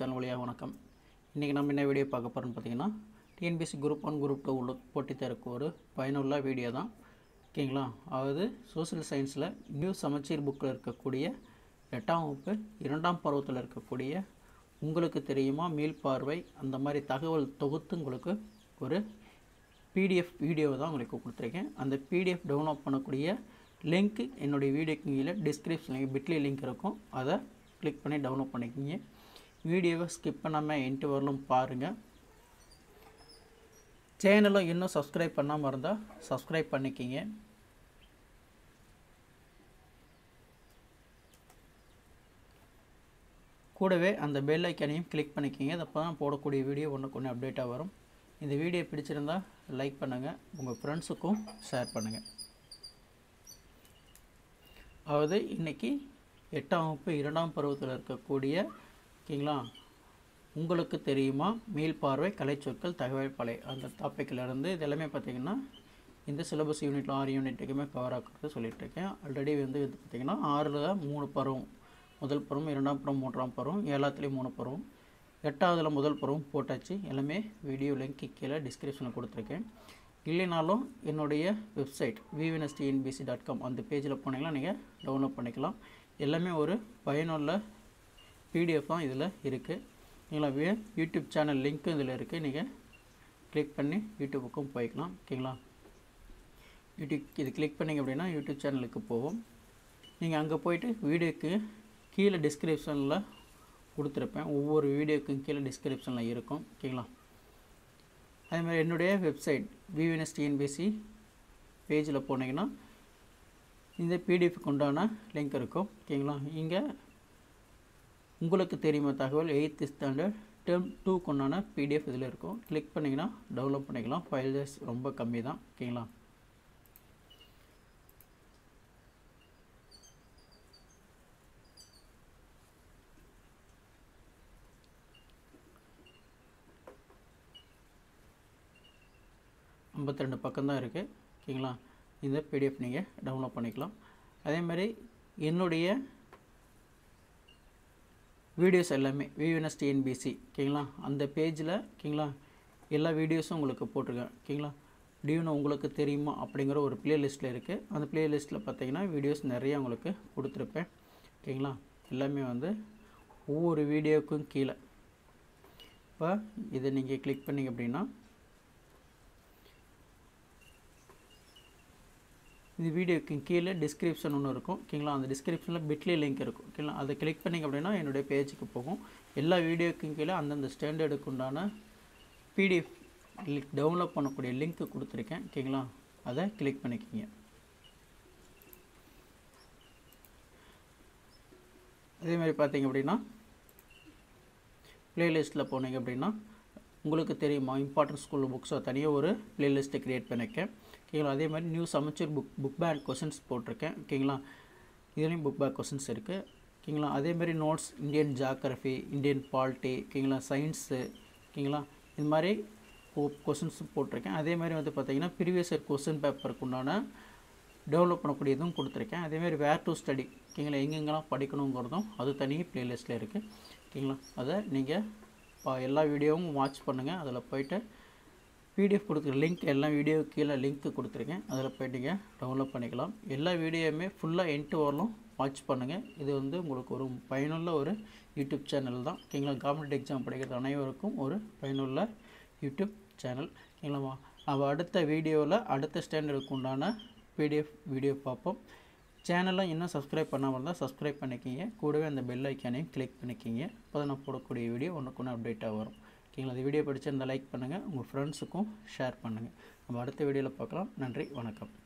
channel வழியாக வணக்கம் இன்றைக்கி நம்ம என்ன வீடியோ பார்க்க போகிறோம்னு பார்த்தீங்கன்னா TNPSC group one group two உள்ள போட்டி தரக்கு ஒரு பயனுள்ள வீடியோ தான் ஓகேங்களா அதாவது சோஷியல் சயின்ஸில் நியூ சமச்சீர் புக்கில் இருக்கக்கூடிய எட்டாம் வகுப்பு இரண்டாம் பருவத்தில் இருக்கக்கூடிய உங்களுக்கு தெரியுமா மீள்பார்வை அந்த மாதிரி தகவல் தொகுத்து உங்களுக்கு ஒரு பிடிஎஃப் வீடியோவை தான் உங்களுக்கு கொடுத்துருக்கேன் அந்த பிடிஎஃப் டவுன்லோட் பண்ணக்கூடிய லிங்க்கு என்னுடைய வீடியோக்கு கீழே டிஸ்கிரிப்ஷனில் பிட்லி லிங்க் இருக்கும் அதை கிளிக் பண்ணி டவுன்லோட் பண்ணிக்கிங்க வீடியோவை ஸ்கிப் பண்ணாமல் என்ட்டு வரலும் பாருங்கள் சேனலும் இன்னும் சப்ஸ்கிரைப் பண்ணாமல் இருந்தால் சப்ஸ்கிரைப் பண்ணிக்கிங்க கூடவே அந்த பெல் ஐக்கானையும் கிளிக் பண்ணிக்கிங்க அப்போ தான் போடக்கூடிய வீடியோ ஒன்றுக்கு ஒன்று அப்டேட்டாக வரும் இந்த வீடியோ பிடிச்சிருந்தா லைக் பண்ணுங்கள் உங்கள் ஃப்ரெண்ட்ஸுக்கும் ஷேர் பண்ணுங்கள் அதாவது இன்றைக்கி எட்டாம் வகுப்பு இரண்டாம் பருவத்தில் இருக்கக்கூடிய ஓகேங்களா உங்களுக்கு தெரியுமா மீள்பார்வை கலைச்சொற்கள் தகவல் பலை அந்த டாப்பிக்கில் இருந்து இது எல்லாமே பார்த்திங்கன்னா இந்த சிலபஸ் யூனிட்டில் ஆறு யூனிட்டுக்குமே கவர் ஆகிறது சொல்லிட்டு இருக்கேன் ஆல்ரெடி வந்து இது பார்த்திங்கன்னா ஆறில் மூணு பருவம் முதல் பருவம் இரண்டாம் பருவம் மூன்றாம் பருவம் ஏழாத்துலேயும் மூணு பருவம் எட்டாவதில் முதல் பருவம் போட்டாச்சு எல்லாமே வீடியோ லிங்க் கீழே டிஸ்கிரிப்ஷனில் கொடுத்துருக்கேன் இல்லைனாலும் என்னுடைய வெப்சைட் விவிஎன்எஸ்டிஎன்பிசி டாட் காம் அந்த பேஜில் போனீங்கன்னா நீங்கள் டவுன்லோட் பண்ணிக்கலாம் எல்லாமே ஒரு பயனுள்ள பிடிஎஃப் தான் இதில் இருக்குது நீங்களா யூடியூப் சேனல் லிங்க்கும் இதில் இருக்குது நீங்கள் கிளிக் பண்ணி யூடியூபுக்கும் போய்க்கலாம் ஓகேங்களா யூடியூப் இது கிளிக் பண்ணிங்க அப்படின்னா யூடியூப் சேனலுக்கு போவோம் நீங்கள் அங்கே போயிட்டு வீடியோக்கு கீழே டிஸ்கிரிப்ஷனில் கொடுத்துருப்பேன் ஒவ்வொரு வீடியோக்கும் கீழே டிஸ்கிரிப்ஷனில் இருக்கும் ஓகேங்களா அதே மாதிரி என்னுடைய வெப்சைட் விவிஎன்எஸ் டிஎன்பிசி பேஜில் போனீங்கன்னா இந்த பிடிஎஃப்க்கு உண்டான லிங்க் இருக்கும் ஓகேங்களா இங்கே உங்களுக்கு தெரியுமா தகவல் எயித்து ஸ்டாண்டர்ட் டேர்ம் டூக்கு உண்டான பிடிஎஃப் இதில் இருக்கும் கிளிக் பண்ணிங்கன்னா டவுன்லோட் பண்ணிக்கலாம் ஃபைல் சைஸ் ரொம்ப கம்மி தான் ஓகேங்களா ஐம்பத்தி ரெண்டு பக்கம் தான் இருக்குது ஓகேங்களா இந்த பிடிஎஃப் நீங்கள் டவுன்லோட் பண்ணிக்கலாம் அதே மாதிரி என்னுடைய வீடியோஸ் எல்லாமே விவிஎன்எஸ் டிஎன்பிசி ஓகேங்களா அந்த பேஜில் ஓகேங்களா எல்லா வீடியோஸும் உங்களுக்கு போட்டிருக்கேன் ஓகேங்களா டியூனோ உங்களுக்கு தெரியுமா அப்படிங்கிற ஒரு ப்ளேலிஸ்ட்டில் இருக்குது அந்த ப்ளேலிஸ்ட்டில் பார்த்தீங்கன்னா வீடியோஸ் நிறைய உங்களுக்கு கொடுத்துருப்பேன் ஓகேங்களா எல்லாமே வந்து ஒவ்வொரு வீடியோவுக்கும் கீழே இப்போ இதை நீங்கள் கிளிக் பண்ணிங்க அப்படின்னா இந்த வீடியோக்கு கீழே டிஸ்கிரிப்ஷன் ஒன்று இருக்கும் ஓகேங்களா அந்த டிஸ்கிரிப்ஷனில் பிட்லி லிங்க் இருக்கும் ஓகேங்களா அதை கிளிக் பண்ணிங்க அப்படின்னா என்னுடைய பேஜுக்கு போகும் எல்லா வீடியோக்கும் கீழே அந்தந்த ஸ்டாண்டர்டுக்கு உண்டான பிடிஎஃப் டவுன்லோட் பண்ணக்கூடிய லிங்க் கொடுத்துருக்கேன் ஓகேங்களா அதை கிளிக் பண்ணிக்கிங்க அதே மாதிரி பார்த்தீங்க அப்படின்னா ப்ளேலிஸ்ட்டில் போனீங்க அப்படின்னா உங்களுக்கு தெரியுமா இம்பார்ட்டன்ட் ஸ்கூல் புக்ஸை தனியாக ஒரு ப்ளேலிஸ்ட்டை க்ரியேட் பண்ணியிருக்கேன் ஓகேங்களா அதே மாதிரி new Samacheer book book back questions போட்டிருக்கேன் ஓகேங்களா இதுலேயும் புக் பேக் கொஷின்ஸ் இருக்குது ஓகேங்களா அதே மாதிரி notes Indian geography Indian polity ஓகேங்களா சயின்ஸு ஓகேங்களா இது மாதிரி கொஷின்ஸும் போட்டிருக்கேன் அதே மாதிரி வந்து பார்த்திங்கன்னா ப்ரீவியஸ் இயர் கொஷின் பேப்பருக்கு உண்டான டெவலப் பண்ணக்கூடியதும் கொடுத்துருக்கேன் அதேமாதிரி வேர் டு ஸ்டடி ஓகேங்களா எங்கெங்கெல்லாம் படிக்கணுங்கிறதும் அது தனி ப்ளேலிஸ்ட்டில் இருக்குது ஓகேங்களா அதை நீங்கள் எல்லா வீடியோவும் வாட்ச் பண்ணுங்கள் அதில் போயிட்டு பிடிஎஃப் கொடுத்துருக்க லிங்க் எல்லா வீடியோ கீழே லிங்க் கொடுத்துருக்கேன் அதில் போய்ட்டு நீங்கள் டவுன்லோட் பண்ணிக்கலாம் எல்லா வீடியோவுமே ஃபுல்லாக என்ட்டு வரலும் வாட்ச் பண்ணுங்கள் இது வந்து உங்களுக்கு ஒரு பயனுள்ள ஒரு யூடியூப் சேனல் தான் ஓகேங்களா கவர்மெண்ட் எக்ஸாம் படிக்கிறது அனைவருக்கும் ஒரு பயனுள்ள யூடியூப் சேனல் ஓகேங்களா அவள் அடுத்த வீடியோவில் அடுத்த ஸ்டாண்டர்டுக்கு உண்டான பிடிஎஃப் வீடியோ பார்ப்போம் சேனலை இன்னும் சப்ஸ்கிரைப் பண்ணாமல் இருந்தால் சப்ஸ்கிரைப் பண்ணிக்கிங்க கூடவே அந்த பெல் ஐக்கானையும் கிளிக் பண்ணிக்கிங்க அப்போ தான் நான் போடக்கூடிய வீடியோ ஒன்றுக்கு ஒன்று அப்டேட்டாக வரும் ஓகேங்களா இந்த வீடியோ பிடிச்சிருந்தால் லைக் பண்ணுங்கள் உங்கள் ஃப்ரெண்ட்ஸுக்கும் ஷேர் பண்ணுங்கள் நம்ம அடுத்த வீடியோவில் பார்க்கலாம் நன்றி வணக்கம்